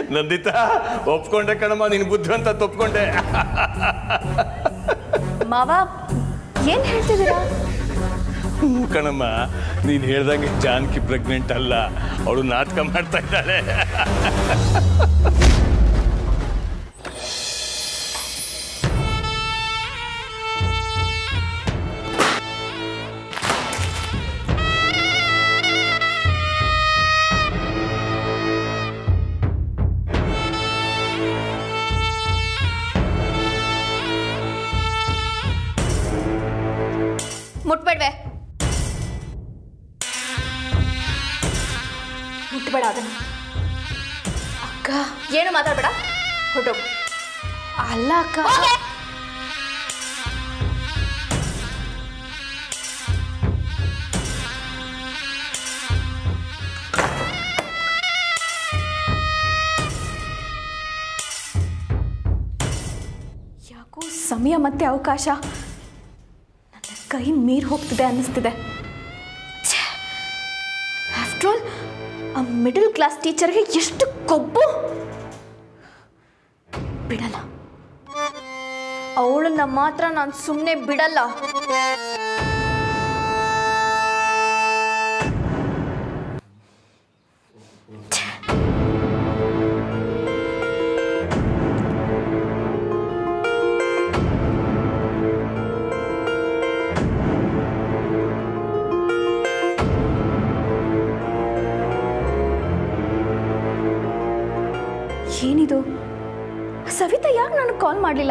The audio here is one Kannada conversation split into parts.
ನಂದಿತಾ ಒಪ್ಕೊಂಡೆ ಕಣಮ್ಮ ನಿನ್ ಬುದ್ಧಿ ಅಂತ ತಪ್ಕೊಂಡೆ ಮಾವ ಏನ್ ಹೇಳ್ತಿದ್ದೀರಾ ಹ್ಞೂ ಕಣಮ್ಮ ನೀನ್ ಹೇಳ್ದಂಗೆ ಜಾನಕಿ ಪ್ರೆಗ್ನೆಂಟ್ ಅಲ್ಲ ಅವಳು ನಾಟಕ ಮಾಡ್ತಾ ಇದ್ದಾಳೆ ಮುಟ್ಬೇಡ್ವೆ ಮುಟ್ಬೇಡ ಅದನ್ನ ಅಕ್ಕ ಏನು ಮಾತಾಡ್ಬೇಡ ಹೊರಟೋಗು ಅಲ್ಲ ಅಕ್ಕ ಯಾಕೋ ಸಮಯ ಮತ್ತೆ ಅವಕಾಶ ನನ್ನ ಕೈ ಮೀರಿ ಹೋಗ್ತಿದೆ ಅನ್ನಿಸ್ತಿದೆ ಆಫ್ಟರ್ ಆಲ್ ಆ ಮಿಡಲ್ ಕ್ಲಾಸ್ ಟೀಚರ್ಗೆ ಎಷ್ಟು ಕೊಬ್ಬು ಬಿಡಲ್ಲ ಅವಳನ್ನ ಮಾತ್ರ ನಾನು ಸುಮ್ಮನೆ ಬಿಡಲ್ಲ ಏನಿದು ಸವಿತಾ ಯಾಕೆ ನನಗೆ ಕಾಲ್ ಮಾಡಲಿಲ್ಲ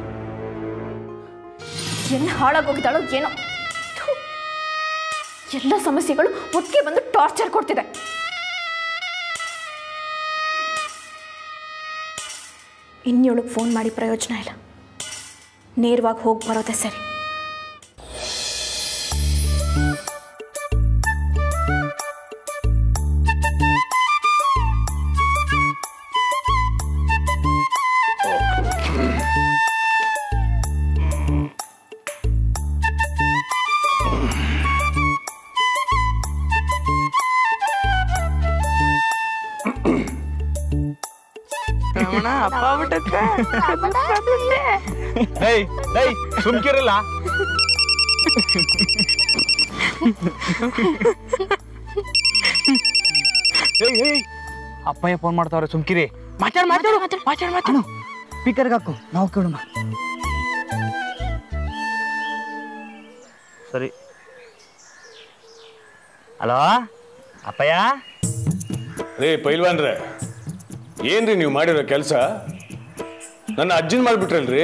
ಎಲ್ಲಿ ಹಾಳಾಗೋಗಿದ್ದಾಳೋ ಏನೋ ಥು. ಎಲ್ಲ ಸಮಸ್ಯೆಗಳು ಒಟ್ಟಿಗೆ ಬಂದು ಟಾರ್ಚರ್ ಕೊಡ್ತಿದೆ ಇನ್ನೊಳಗೆ ಫೋನ್ ಮಾಡಿ ಪ್ರಯೋಜನ ಇಲ್ಲ ನೇರವಾಗಿ ಹೋಗಿ ಬರೋದೇ ಸರಿ ಏಯ್ ಏಯ್ ಸುಮ್ಕಿರಲ್ಲ ಏಯ್ ಏಯ್ ಅಪ್ಪಯ್ಯ ಫೋನ್ ಮಾಡ್ತಾವ್ರೆ ಸುಮ್ಕಿರಿ ಮಾತಾಡ್ ಮಾತಾಡು ಮಾತಾಡ್ ಮಾತಾಡು ಸ್ಪೀಕರ್ಗೆ ಹಾಕು ನಾವು ಕೇಳೋಣ ಸರಿ ಹಲೋ ಅಪ್ಪಯ್ಯ ರೇ ಪೈಲ್ವಾನ್ರೆ ಏನ್ರಿ ನೀವು ಮಾಡಿರೋ ಕೆಲಸ ನನ್ನ ಅಜ್ಜನ್ ಮಾಡ್ಬಿಟ್ರಲ್ರಿ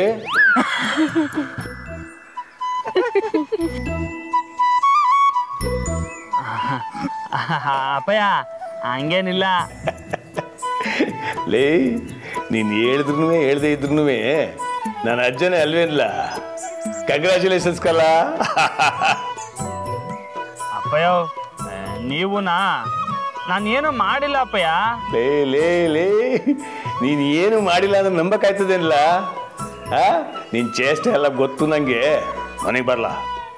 ಅಪ್ಪಯ್ಯ ಹಂಗೇನಿಲ್ಲ ಲೇ ನೀನು ಹೇಳಿದ್ರು ಹೇಳ್ದೆ ಇದ್ರು ನನ್ನ ಅಜ್ಜನೇ ಅಲ್ವೇನಿಲ್ಲ ಕಂಗ್ರ್ಯಾಚುಲೇಷನ್ಸ್ ಕಲ್ಲ ಅಪ್ಪಯ್ಯ ನೀವುನಾ ನಾನು ಏನು ಮಾಡಿಲ್ಲ ಅಪ್ಪಯ್ಯ ಲೇ ಲೇ ಲೇ ನೀನು ಏನು ಮಾಡಿಲ್ಲ ಅಂದ್ರೆ ನಂಬಕ್ಕಾಯ್ತದೇನಿಲ್ಲ ಆ ನಿನ್ ಚೇಷ್ಟೆ ಎಲ್ಲ ಗೊತ್ತು ನಂಗೆ ಮನೆಗೆ ಬರಲ್ಲ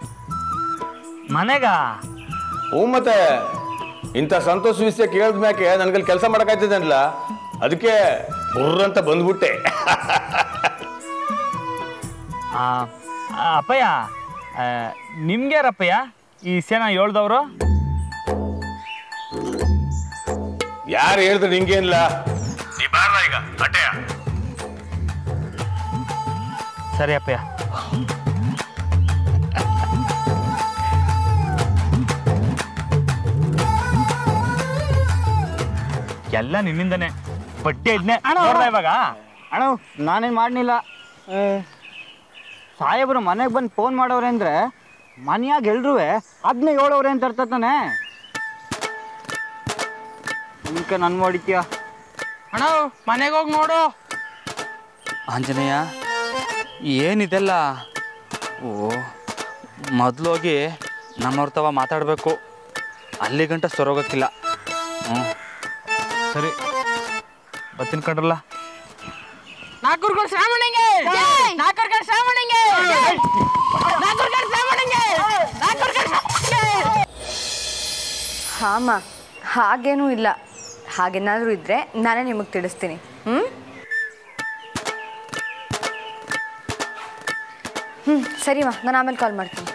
ಮನೆಗ ಹ್ಞೂ ಮತ್ತೆ ಇಂಥ ಸಂತೋಷ ವಿಷಯ ಕೇಳಿದ ಮ್ಯಾಕೆ ನನಗಲ್ಲಿ ಕೆಲಸ ಮಾಡೋಕ್ಕಾಯ್ತದೇನಿಲ್ಲ ಅದಕ್ಕೆ ಬುರ್ರ ಅಂತ ಬಂದ್ಬಿಟ್ಟೆ ಆ, ಆ, ಅಪ್ಪಯ್ಯ ಆ, ನಿಮ್ಗ್ಯಾರಪ್ಪಯ್ಯ ಈ ಸೇನ ಹೇಳ್ದವ್ರು ಯಾರು ಹೇಳಿದ್ರೆ ನಿಂಗೇನಿಲ್ಲ ನೀ ಬಾರ ಈಗ ಅಟ್ಟೆಯ ಸರಿ ಅಪ್ಪಯ್ಯ ಎಲ್ಲ ನಿನ್ನಿಂದನೇ ಬಟ್ಟೆ ಇದ್ನೆ ನೋಡ್ದ ಇವಾಗ ಅಣ್ಣ ನಾನೇನು ಮಾಡಲಿಲ್ಲ ಸಾಹೇಬ್ರು ಮನೆಗೆ ಬಂದು ಫೋನ್ ಮಾಡವ್ರೆ ಅಂದರೆ ಮನೆಯಾಗ ಎಲ್ರೂ ಅದನ್ನೇ ಹೇಳವ್ರೆ ಅಂತ ಅರ್ಥ ತಾನೆ ಅದಕ್ಕೆ ನನ್ನ ಮಾಡಿದ್ಯಾ ಅಣ್ಣ ಮನೆಗೆ ಹೋಗಿ ನೋಡು ಆಂಜನೇಯ ಏನಿದೆಲ್ಲ ಓ ಮೊದಲು ಹೋಗಿ ನಮ್ಮವ್ರ ತವ ಮಾತಾಡಬೇಕು ಅಲ್ಲಿ ಗಂಟ ಸೊರೋಗಕ್ಕಿಲ್ಲ ಹ್ಞೂ ಸರಿ ಬತ್ತಿನ ಕಡ್ರಲ್ಲ ನಾಲ್ಕೂರ್ಗಳು ಶ್ರಾವಣಿಗೆ ನಾಲ್ಕೂರ್ಗಳು ಶ್ರಾವಣಿಗೆ ನಾಲ್ಕೂರ್ಗಳು ಶ್ರಾವಣಿಗೆ ನಾಲ್ಕೂರ್ಗಳು ಶ್ರಾವಣಿಗೆ ಹಾಮ ಹಾಗೇನೂ ಇಲ್ಲ ಹಾಗೇನಾದರೂ ಇದ್ದರೆ ನಾನೇ ನಿಮಗೆ ತಿಳಿಸ್ತೀನಿ ಹ್ಞೂ ಹ್ಞೂ ಸರಿಮಾ ನಾನು ಆಮೇಲೆ ಕಾಲ್ ಮಾಡ್ತೀನಿ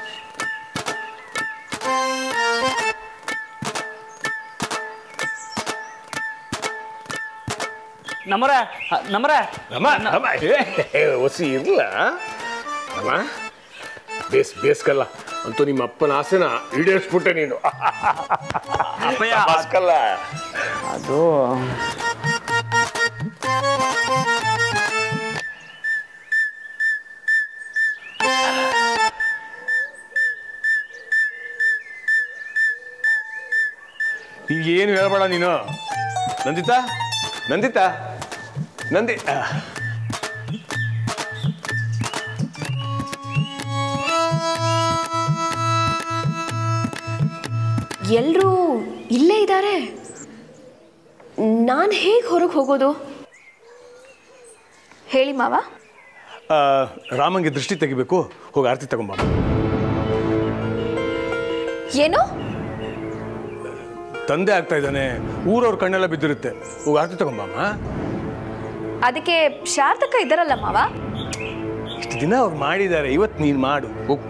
ನಮ್ಮರೆ ನಮ್ಮರೆ ಅಮ್ಮ ಅಮ್ಮ ಏ ಒಸಿ ಇರ್ಲ ಅಮ್ಮ ಬೇಸ್ ಬೇಸ್ಕಲ್ಲ ಅಂತೂ ನಿಮ್ಮ ಅಪ್ಪನ ಆಸೆನ ಈಡೇರಿಸ್ಬಿಟ್ಟೆ ನೀನು ಅಪ್ಪಯ್ಯ ಬಾಸ್ಕಲ್ಲ ಅದು ಈಗ ಏನು ಹೇಳ್ಬೇಡ ನೀನು ನಂದಿತಾ ನಂದಿತಾ ನಂದಿ ಆ. ಎಲ್ಲರೂ ಇಲ್ಲೇ ಇದ್ದಾರೆ ನಾನು ಹೇಗೆ ಹೊರಗೆ ಹೋಗೋದು ಹೇಳಿ ಮಾವ ಆ, ರಾಮಂಗೆ ದೃಷ್ಟಿ ತೆಗಿಬೇಕು ಹೋಗಿ ಆರತಿ ತಗೊಂಬ ಏನು ತಂದೆ ಆಗ್ತಾ ಇದ್ದಾನೆ ಊರವ್ರ ಕಣ್ಣೆಲ್ಲ ಬಿದ್ದಿರುತ್ತೆ ಹೋಗಿ ಆರತಿ ತಗೊಂಬಮ್ಮ ಅದಕ್ಕೆ ಶಾರದಕ್ಕ ಇದ್ದಾರಲ್ಲ ಮಾವ ಇಷ್ಟು ದಿನ ಅವ್ರು ಮಾಡಿದ್ದಾರೆ ಇವತ್ತು ನೀನು ಮಾಡು ಹೋಗು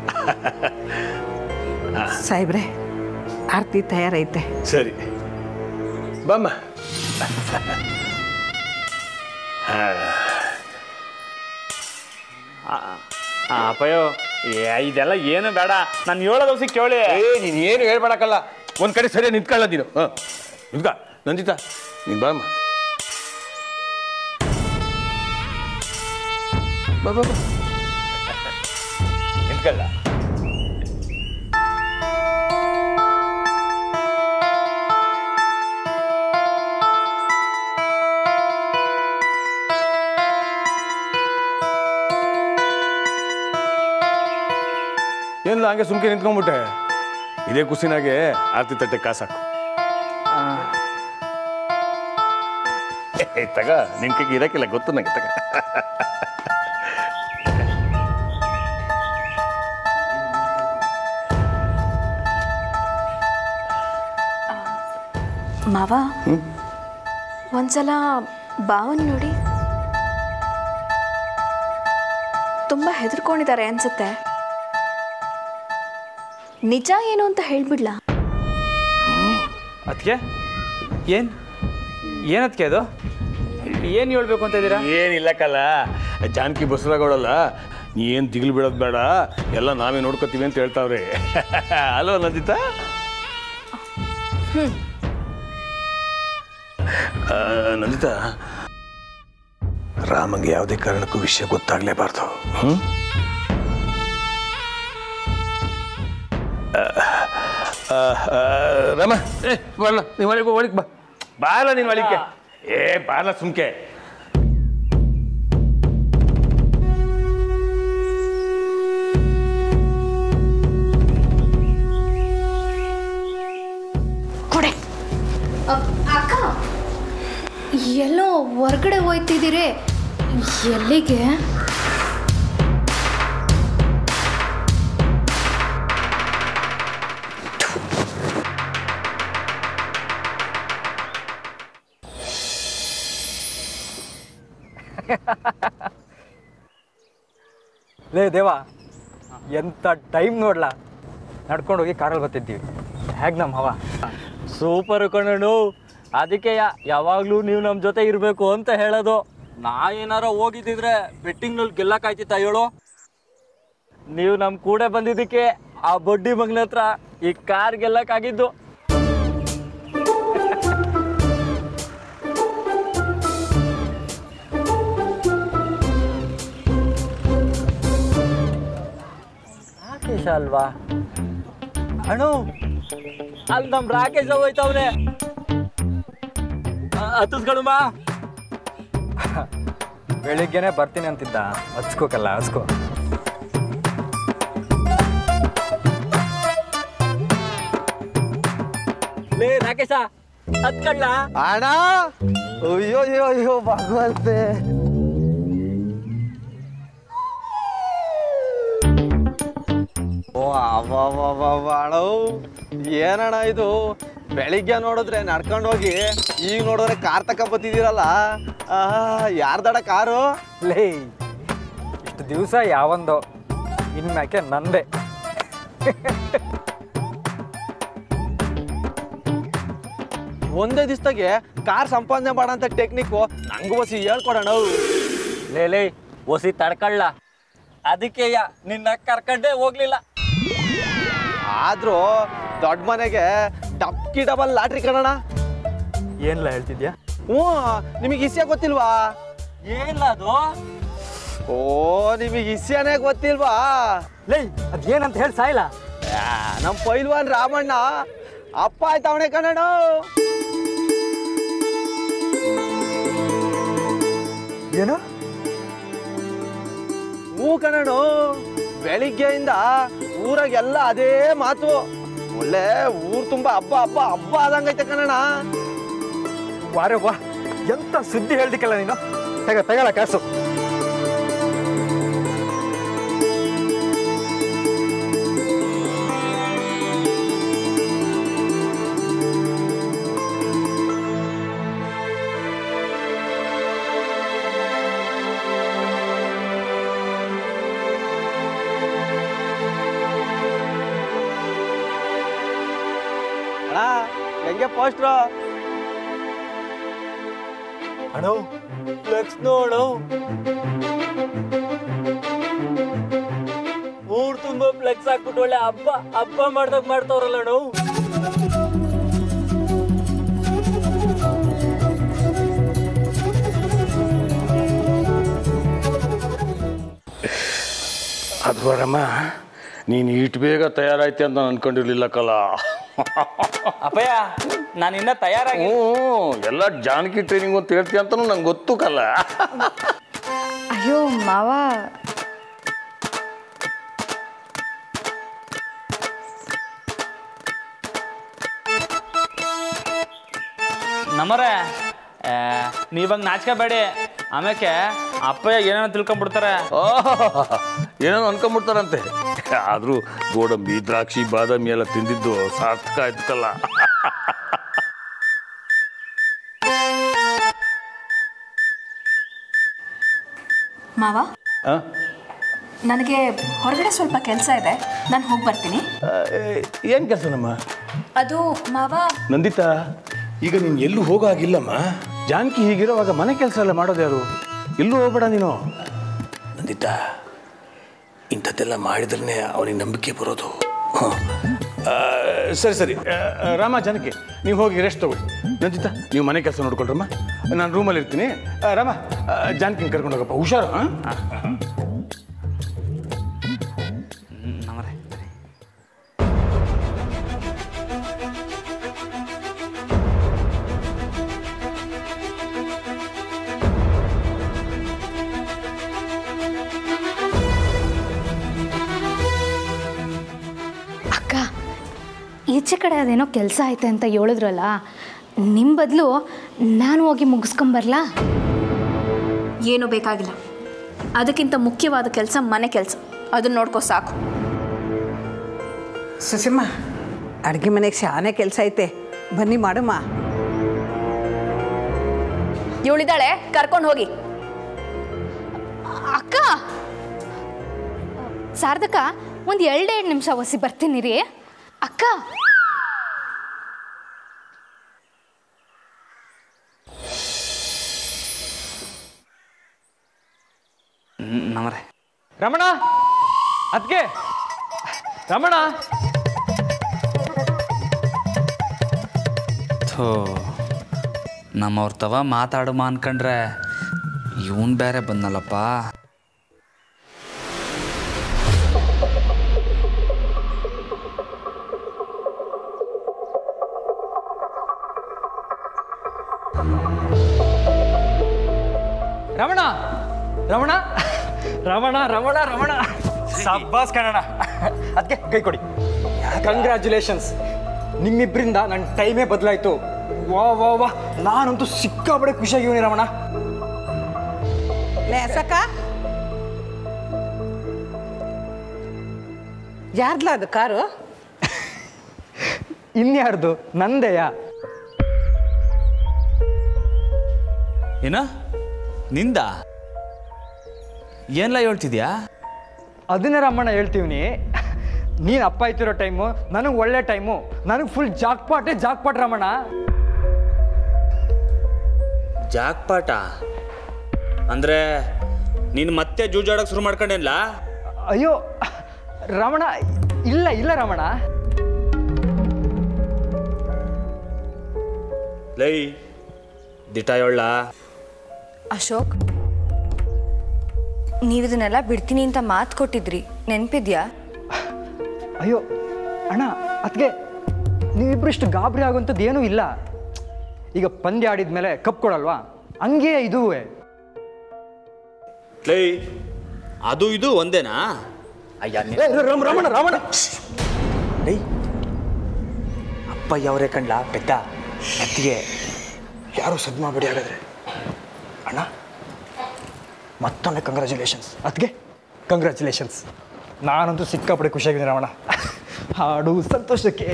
ಸಾಹೇಬ್ರೆ ಆರತಿ ತಯಾರೈತೆ ಸರಿ ಬಮ್ಮ ಅಪ್ಪಯ್ಯೋ ಏ ಇದೆಲ್ಲ ಏನು ಬೇಡ ನಾನು ಹೇಳೋ ದಿವಸ ಕೇಳಿ ಏ ನೀನು ಏನು ಹೇಳ್ಬೇಡಕ್ಕಲ್ಲ ಒಂದು ಕಡೆ ಸರಿ ನಿಂತ್ಕೊಳ್ಳ ನೀನು ಹಾಂ ನಿಂತ್ಕ ನಂದಿತಾ ನೀನು ಬಾಮ್ಮ ಬಾ ಬಾ ಬಾ ನಿಂತ್ಕೊಳ್ಳ ಏನಿಲ್ಲ ಹಂಗೆ ಸುಮ್ಕೆ ನಿಂತ್ಕೊಂಡ್ಬಿಟ್ಟೆ ಇದೇ ಕುಸಿನಾಗೆ ಆರತಿ ತಟ್ಟೆ ಕಾಸಾಕು ಏ, ತಗ ನಿನ್ ಕೈಗೆ ಇರಕ್ಕಿಲ್ಲ ಗೊತ್ತು ನಂಗೆ ತಗ ಮಾವ ಒಂದ್ಸಲ ಬಾವನ್ ನೋಡಿ ತುಂಬ ಹೆದರ್ಕೊಂಡಿದ್ದಾರೆ ಅನ್ಸುತ್ತೆ ನಿಜ ಏನು ಅಂತ ಹೇಳ್ಬಿಡ್ಲಾ ಅದಕ್ಕೆ ಏನು ಏನದಕ್ಕೆ ಅದು ಏನು ಹೇಳ್ಬೇಕು ಅಂತ ಇದ್ದೀರಾ ಏನಿಲ್ಲಕ್ಕಲ್ಲ ಜಾನಕಿ ಬಸವರಾಗೌಡಲ್ಲ ನೀ ಏನು ದಿಗಿಲು ಬಿಡೋದು ಬೇಡ ಎಲ್ಲ ನಾವೇ ನೋಡ್ಕೋತೀವಿ ಅಂತ ಹೇಳ್ತಾವ್ರೆ ಅಲ್ವಾ ನಂದಿತಾ ಆ, ನಂದಿತಾ ರಾಮಂಗೆ ಯಾವುದೇ ಕಾರಣಕ್ಕೂ ವಿಷಯ ಗೊತ್ತಾಗ್ಲೇಬಾರ್ದು ಹ್ಮ್ ಆ, ಆ, ಆ, ರಾಮ ಏ ಬರಲ್ಲ ನೀವು ಒಳಗೆ ಒಳಗೆ ಬಾ ಬಾಲ ನೀನು ಒಳಗೆ ಏ ಬಾಲ ಸುಮ್ಕೆ ಕೊಡೆ ಅಕ್ಕ ಎಲ್ಲೋ ಹೊರ್ಗಡೆ ಹೋಯ್ತಿದ್ದೀರಿ ಎಲ್ಲಿಗೆ ಲೇ ದೇವ ಎಂಥ ಟೈಮ್ ನೋಡ್ಲಾ ನಡ್ಕೊಂಡು ಹೋಗಿ ಕಾರಲ್ಲಿ ಬರ್ತಿದ್ದೀವಿ ಹೇಗೆ ನಮ್ಮ ಹವ ಸೂಪರ್ ಕಣಣ್ಣು ಅದಕ್ಕೆ ಯಾವಾಗಲೂ ನೀವು ನಮ್ಮ ಜೊತೆ ಇರಬೇಕು ಅಂತ ಹೇಳೋದು ನಾ ಏನಾರ ಹೋಗಿದ್ದಿದ್ರೆ ಬೆಟ್ಟಿಂಗ್ನಲ್ಲಿ ಗೆಲ್ಲಕ್ಕಾಯ್ತಿತ್ತ ಹೇಳು ನೀವು ನಮ್ಮ ಕೂಡ ಬಂದಿದ್ದಕ್ಕೆ ಆ ಬಡ್ಡಿ ಮಗನ ಹತ್ರ ಈ ಕಾರ್ ಗೆಲ್ಲಕ್ಕಾಗಿದ್ದು ರಾಕೇಶ ಅಲ್ವಾ ಅಣ್ಣು ಅಲ್ಲಿ ನಮ್ಮ ರಾಕೇಶ ಹೋಯ್ತವ್ನೆ ಹತ್ತಿಸ್ಕೊಳು ಬಾ ಬೆಳಿಗ್ಗೆನೆ ಬರ್ತೀನಿ ಅಂತಿದ್ದ ಹಚ್ಕೋಕಲ್ಲ ಹಚ್ಕೋ ಲೇ ರಾಕೇಶ ಹತ್ಕೊಳ್ಳ ಅಣ್ಣ ಅಯ್ಯೋ ಅಯ್ಯೋ ಅಯ್ಯೋ ಭಗವಂತೆ ಓ ಅಣ್ಣ ಏನಣ್ಣ ಇದು ಬೆಳಿಗ್ಗೆ ನೋಡಿದ್ರೆ ನಡ್ಕೊಂಡು ಹೋಗಿ ಈಗ ನೋಡಿದ್ರೆ ಕಾರ್ ತಕ ಬತ್ತಿದ್ದೀರಲ್ಲ ಯಾರ್ದಡ ಕಾರು ಲೇ ಇಷ್ಟು ದಿವಸ ಯಾವೊಂದು ಇನ್ಮ್ಯಾಕೆ ನಂದೇ ಒಂದೇ ದಿವಸದಾಗೆ ಕಾರ್ ಸಂಪಾದನೆ ಮಾಡಂತ ಟೆಕ್ನಿಕ್ಕು ನಂಗೂ ಬಸಿ ಹೇಳ್ಕೊಡೋಣ ಲೇ ಲೇ ಒಸಿ ತಡ್ಕಳ್ಳ ಅದಕ್ಕೆ ನಿನ್ನ ಕರ್ಕೊಂಡೇ ಹೋಗ್ಲಿಲ್ಲ ಆದ್ರೂ ದೊಡ್ಡ ಮನೆಗೆ ಟಪ್ಕಿ ಡಬಲ್ ಲಾಟ್ರಿ ಕಣಣ ಏನಿಲ್ಲ ಹೇಳ್ತಿದ್ಯಾ ಹ್ಞೂ ನಿಮಗೆ ಇಸ್ಯ ಗೊತ್ತಿಲ್ವಾ ಏನಿಲ್ಲ ಅದು ಓ ನಿಮಗೆ ಇಸ್ಯನೇ ಗೊತ್ತಿಲ್ವಾ ಲೇ ಅದೇನಂತ ಹೇಳಿ ಸಾಯಿಲ್ಲ ಯಾ, ನಮ್ ಪೈಲ್ವಾನ್ ರಾಮಣ್ಣ ಅಪ್ಪ ಆಯ್ತವಣೆ ಕಣಣ ಏನು ಹೂ ಕಣನು ಬೆಳಿಗ್ಗೆಯಿಂದ ಊರಾಗೆಲ್ಲ ಅದೇ ಮಾತು ಒಳ್ಳೆ ಊರ್ ತುಂಬಾ ಹಬ್ಬ ಹಬ್ಬ ಹಬ್ಬ ಆದಂಗೈತೆ ಕಣಣ ವಾರೆ ವಾ ಎಂತ ಸುದ್ದಿ ಹೇಳ್ದಿಕ್ಕಲ್ಲ ನೀನು ತಗ ತಗಲ ಕಾಸು ಅಣ್ಣ ಹೆಂಗೆ ಪೋಸ್ಟ್ರು ಅಣ್ಣ ಫ್ಲೆಕ್ಸ್ ನೋಡು ಊರ್ ತುಂಬಾ ಫ್ಲೆಕ್ಸ್ ಹಾಕ್ಬಿಟ್ಟು ಒಳ್ಳೆ ಹಬ್ಬ ಹಬ್ಬ ಮಾಡ್ದಾಗ ಮಾಡ್ತಾವ್ರಲ್ಲ ನಾವು ಅದು ಬರಮ್ಮ ನೀನು ಇಟ್ಟು ಬೇಗ ತಯಾರಾಯ್ತೆ ಅಂತ ನಾನು ಅನ್ಕೊಂಡಿರ್ಲಿಲ್ಲ ಕಲ ಅಪ್ಪಯ್ಯ ನಾನು ಇನ್ನ ತಯಾರಾಗಿ ಹ್ಞೂ ಎಲ್ಲ ಜಾನಕಿ ಟ್ರೈನಿಂಗ್ ಅಂತ ಹೇಳ್ತೀಯ ಅಂತನೂ ನಂಗೆ ಗೊತ್ತು ಕಲ ಅಯ್ಯೋ ಮಾವ ನಮ್ಮರೆ ನೀವಾಗ ನಾಚ್ಕೋಬೇಡಿ ಆಮೇಲೆ ಅಪ್ಪಯ್ಯ ಏನೇನೋ ತಿಳ್ಕೊಂಬಿಡ್ತಾರೆ ಏನೋ ಅನ್ಕೊಂಬಿಡ್ತಾರಂತೆ ಆದರೂ ಗೋಡಂಬಿ ದ್ರಾಕ್ಷಿ ಬಾದಾಮಿ ಎಲ್ಲ ತಿಂದಿದ್ದು ಸಾರ್ಥಕ ಆಯ್ತು ಕಲ್ಲ ಮಾವ ಆ? ನನಗೆ ಹೊರಗಡೆ ಸ್ವಲ್ಪ ಕೆಲಸ ಇದೆ ನಾನು ಹೋಗಿ ಬರ್ತೀನಿ ಏನು ಕೆಲಸ ನಮ್ಮ ಅದು ಮಾವ ನಂದಿತಾ ಈಗ ನೀನು ಎಲ್ಲೂ ಹೋಗೋ ಹಾಗಿಲ್ಲಮ್ಮ ಜಾನಕಿ ಹೀಗಿರೋವಾಗ ಮನೆ ಕೆಲಸ ಎಲ್ಲ ಮಾಡೋದು ಯಾರು ಎಲ್ಲೂ ಹೋಗ್ಬೇಡ ನೀನು ನಂದಿತಾ ಇಂಥದ್ದೆಲ್ಲ ಮಾಡಿದ್ರೇ ಅವನಿಗೆ ನಂಬಿಕೆ ಬರೋದು ಹ್ಮ್. ಆ, ಸರಿ ಸರಿ ಆ, ಆ, ರಾಮ ಜಾನಕಿ ನೀವು ಹೋಗಿ ರೆಸ್ಟ್ ತಗೊಳ್ಳಿ ನಂದಿತಾ ನೀವು ಮನೆ ಕೆಲಸ ನೋಡ್ಕೊಳ್ರಮ್ಮ ನಾನು ರೂಮಲ್ಲಿ ಇರ್ತೀನಿ ಆ, ರಾಮ ಆ, ಜಾನಕಿನ ಕರ್ಕೊಂಡು ಹೋಗಪ್ಪ ಹುಷಾರು ಹಾಂ ನಮ್ಮರೆ ಅಕ್ಕ ಈಚೆ ಕಡೆ ಅದೇನೋ ಕೆಲಸ ಐತೆ ಅಂತ ಹೇಳಿದ್ರಲ್ಲ ನಿಮ್ಮ ಬದಲು ನಾನು ಹೋಗಿ ಮುಗಿಸ್ಕೊಂಬರ್ಲಾ ಏನೂ ಬೇಕಾಗಿಲ್ಲ ಅದಕ್ಕಿಂತ ಮುಖ್ಯವಾದ ಕೆಲಸ ಮನೆ ಕೆಲಸ ಅದನ್ನ ನೋಡ್ಕೋ ಸಾಕು ಸುಸಿಮ್ಮ ಅಡುಗೆ ಮನೆಗೆ ಶಾನೆ ಕೆಲಸ ಐತೆ ಬನ್ನಿ ಮಾಡಮ್ಮ ಇವಳಿದ್ದಾಳೆ ಕರ್ಕೊಂಡು ಹೋಗಿ ಅಕ್ಕ ಸಾರ್ಧಕ ಒಂದು ಎರಡೆರಡು ನಿಮಿಷ ಒಸಿ ಬರ್ತೀನಿ ರೀ ಅಕ್ಕ ನಮ್ಮರೆ ರಮಣ ಅದಕ್ಕೆ ರಮಣ ಥೋ ನಮ್ಮವ್ರ ತವ ಮಾತಾಡುಮ ಅನ್ಕಂಡ್ರೆ ಇವನ್ ಬೇರೆ ಬಂದಲ್ಲಪ್ಪ ರಮಣ ರಮಣ ರಮಣ ರಮಣ ರಮಣ ಸಬ್ಬಾಸ್ ಕನ್ನಡ ಅದಕ್ಕೆ ಕೈ ಕೊಡಿ ಕಂಗ್ರ್ಯಾಚುಲೇಷನ್ಸ್ ನಿಮ್ಮಿಬ್ಬರಿಂದ ನನ್ನ ಟೈಮೇ ಬದಲಾಯಿತು ವಾ ವಾ ವಾ ನಾನಂತೂ ಸಿಕ್ಕಾಪಡೆ ಖುಷಿಯಾಗಿವನಿ ರಮಣ ಲೇ ಅಸಕ ಯಾರ್ಲ ಅದು ಕಾರು ಇನ್ಯಾರ್ದು ನಂದೆಯ ಏನ ನಿಂದ ಏನ್ಲ ಹೇಳ್ತಿದ್ಯಾ ಅದನ್ನೇ ರಮ್ಮಣ್ಣ ಹೇಳ್ತೀವಿ ನೀನು ಅಪ್ಪ ಆಯ್ತಿರೋ ಟೈಮು ನನಗೆ ಒಳ್ಳೆ ಟೈಮು ನನಗೆ ಫುಲ್ ಜಾಕ್ಪಾಟೇ ಜಾಕ್ಪಾಟ್ ರಮಣ ಜಾಕ್ಪಾಟ ಅಂದ್ರೆ ನೀನು ಮತ್ತೆ ಜೂಜಾಡಕ್ಕೆ ಶುರು ಮಾಡ್ಕೊಂಡೇನ್ಲ ಅಯ್ಯೋ ರಮಣ ಇಲ್ಲ ಇಲ್ಲ ರಮಣ ಲೈ ದಿಟ ಹೇಳ ಅಶೋಕ್ ನೀವು ಇದನ್ನೆಲ್ಲ ಬಿಡ್ತೀನಿ ಅಂತ ಮಾತು ಕೊಟ್ಟಿದ್ರಿ ನೆನ್ಪಿದ್ಯಾ ಅಯ್ಯೋ ಅಣ್ಣ ಅದಕ್ಕೆ ನೀವಿಬ್ರು ಇಷ್ಟು ಗಾಬರಿ ಆಗುವಂಥದ್ದು ಏನೂ ಇಲ್ಲ ಈಗ ಪಂದ್ಯ ಆಡಿದ್ಮೇಲೆ ಕಪ್ ಕೊಡಲ್ವಾ ಹಂಗೆ ಇದೂ ಲೈ ಅದು ಇದು ಒಂದೇನಾ ಅಯ್ಯ ರಮಣ ರಮಣ ಡೈ ಅಪ್ಪ ಯಾವ್ರೆ ಕಂಡ್ಲ ಪೆದ್ದ ಅತ್ತಿಗೆ ಯಾರು ಸದ್ ಮಾಡಬೇಡಿ ಹಾಗಾದ್ರೆ ಅಣ್ಣ ಮತ್ತೊಮ್ಮೆ ಕಂಗ್ರ್ಯಾಚುಲೇಷನ್ಸ್ ಅದಕ್ಕೆ ಕಂಗ್ರ್ಯಾಚುಲೇಷನ್ಸ್ ನಾನಂತೂ ಸಿಕ್ಕಾಪಡೆ ಖುಷಿಯಾಗಿದ್ದೀನಿ ರಮಣ ಹಾಡು ಸಂತೋಷಕ್ಕೆ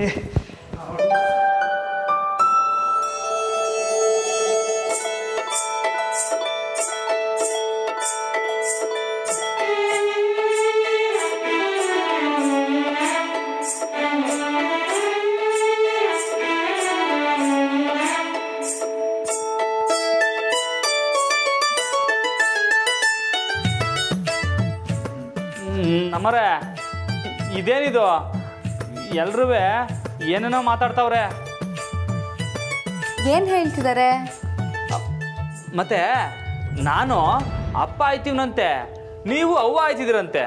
ನಮ್ಮರೆ ಇದೇನಿದು ಎಲ್ರೂ ಏನೇನೋ ಮಾತಾಡ್ತಾವ್ರೆ ಏನು ಹೇಳ್ತಿದ್ದಾರೆ ಮತ್ತೆ ನಾನು ಅಪ್ಪ ಆಯ್ತೀವನಂತೆ ನೀವು ಅವ್ವ ಆಯ್ತಿದ್ದೀರಂತೆ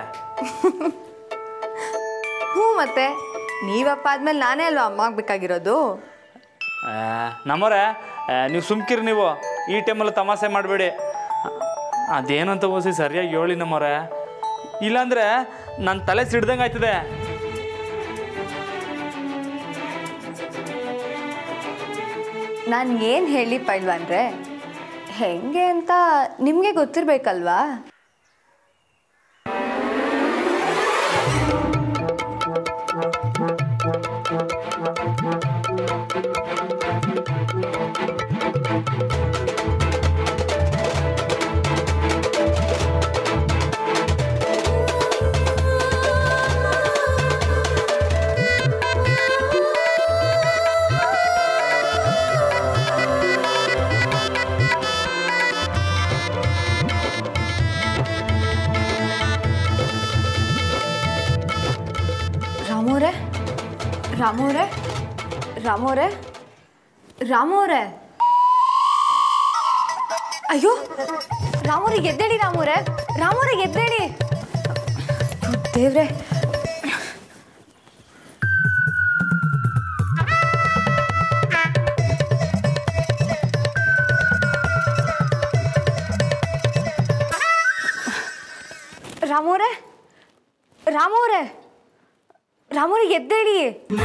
ಹ್ಞೂ ಮತ್ತೆ ನೀವಪ್ಪ ಆದ್ಮೇಲೆ ನಾನೇ ಅಲ್ವಾ ಅಮ್ಮ ಆಗ್ಬೇಕಾಗಿರೋದು ಆ, ನಮ್ಮರೆ ಆ, ನೀವು ಸುಮ್ಕಿರಿ ನೀವು ಈ ಟೈಮಲ್ಲಿ ತಮಾಷೆ ಮಾಡಬೇಡಿ ಅದೇನಂತ ಓಸಿ ಸರಿಯಾಗಿ ಹೇಳಿ ನಮ್ಮರೆ ಇಲ್ಲಾಂದ್ರೆ ನನ್ನ ತಲೆ ಸಿಡ್ದಂಗೆ ಆಯ್ತದೆ ನಾನು ಏನು ಹೇಳಿ ಪೈಲ್ವಾನ್ರೆ ಹೆಂಗೆ ಅಂತ ನಿಮಗೆ ಗೊತ್ತಿರ್ಬೇಕಲ್ವಾ ರಾಮೋರೆ ರಾಮೋರೆ ರಾಮೋರೆ ರಾಮೋರೆ ಅಯ್ಯೋ ರಾಮೋರಿಗೆ ಎದ್ದೇಳಿ ರಾಮೋರೆ ರಾಮೋರಿಗೆ ಎದ್ದೇಳಿ ದೇವ್ರೆ ರಾಮೋರೆ ರಾಮೋರೆ ರಾಮೋರಿಗೆ ಎದ್ದೇಳಿ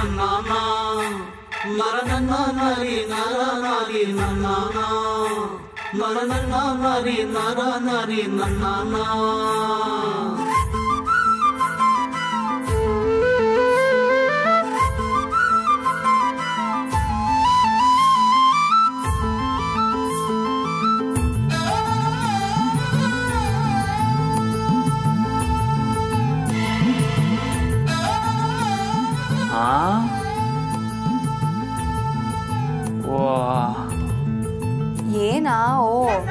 ಆ ಓ ಏನಾ ಓ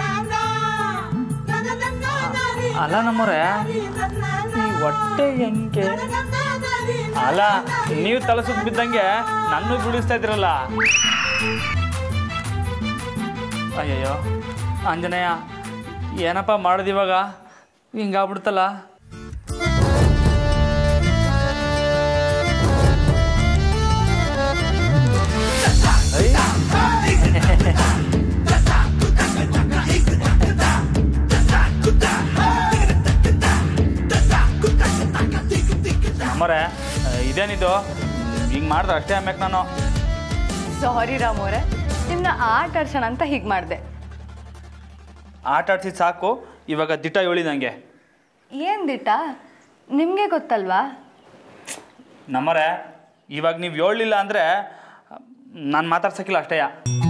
ಅಲ್ಲ ನಮ್ಮರೆ ಈ ಹೊಟ್ಟೆ ಹೆಂಗೆ ಅಲ್ಲ ನೀವು ತಲೆ ಸುತ್ತ ಬಿದ್ದಂಗೆ ನನ್ನ ಬೀಳಿಸ್ತಾ ಇದ್ರಲ್ಲ ಅಯ್ಯಯ್ಯೋ ಆಂಜನೇಯ ಏನಪ್ಪ ಮಾಡೋದು ಇವಾಗ ಹಿಂಗಾಗ್ಬಿಡ್ತಲ್ಲ ನಮ್ಮರೆ ಇದೇನಿದು ಹಿಂಗೆ ಮಾಡಿದ್ರೆ ಅಷ್ಟೇ ಆಮ್ಯಾಕೆ ನಾನು ಸಾರಿ ರಾಮೋರೆ ನಿಮ್ಮನ್ನ ಆಟ ಆಡ್ಸೋಣ ಅಂತ ಹೀಗೆ ಮಾಡಿದೆ ಆಟ ಆಡ್ಸಿದ್ ಸಾಕು ಇವಾಗ ದಿಟ ಹೇಳಿ ನನಗೆ ಏನು ದಿಟ ನಿಮಗೆ ಗೊತ್ತಲ್ವಾ ನಮ್ಮರೆ ಇವಾಗ ನೀವು ಹೇಳಲಿಲ್ಲ ಅಂದರೆ ನಾನು ಮಾತಾಡ್ಸಕ್ಕಿಲ್ಲ ಅಷ್ಟೇಯ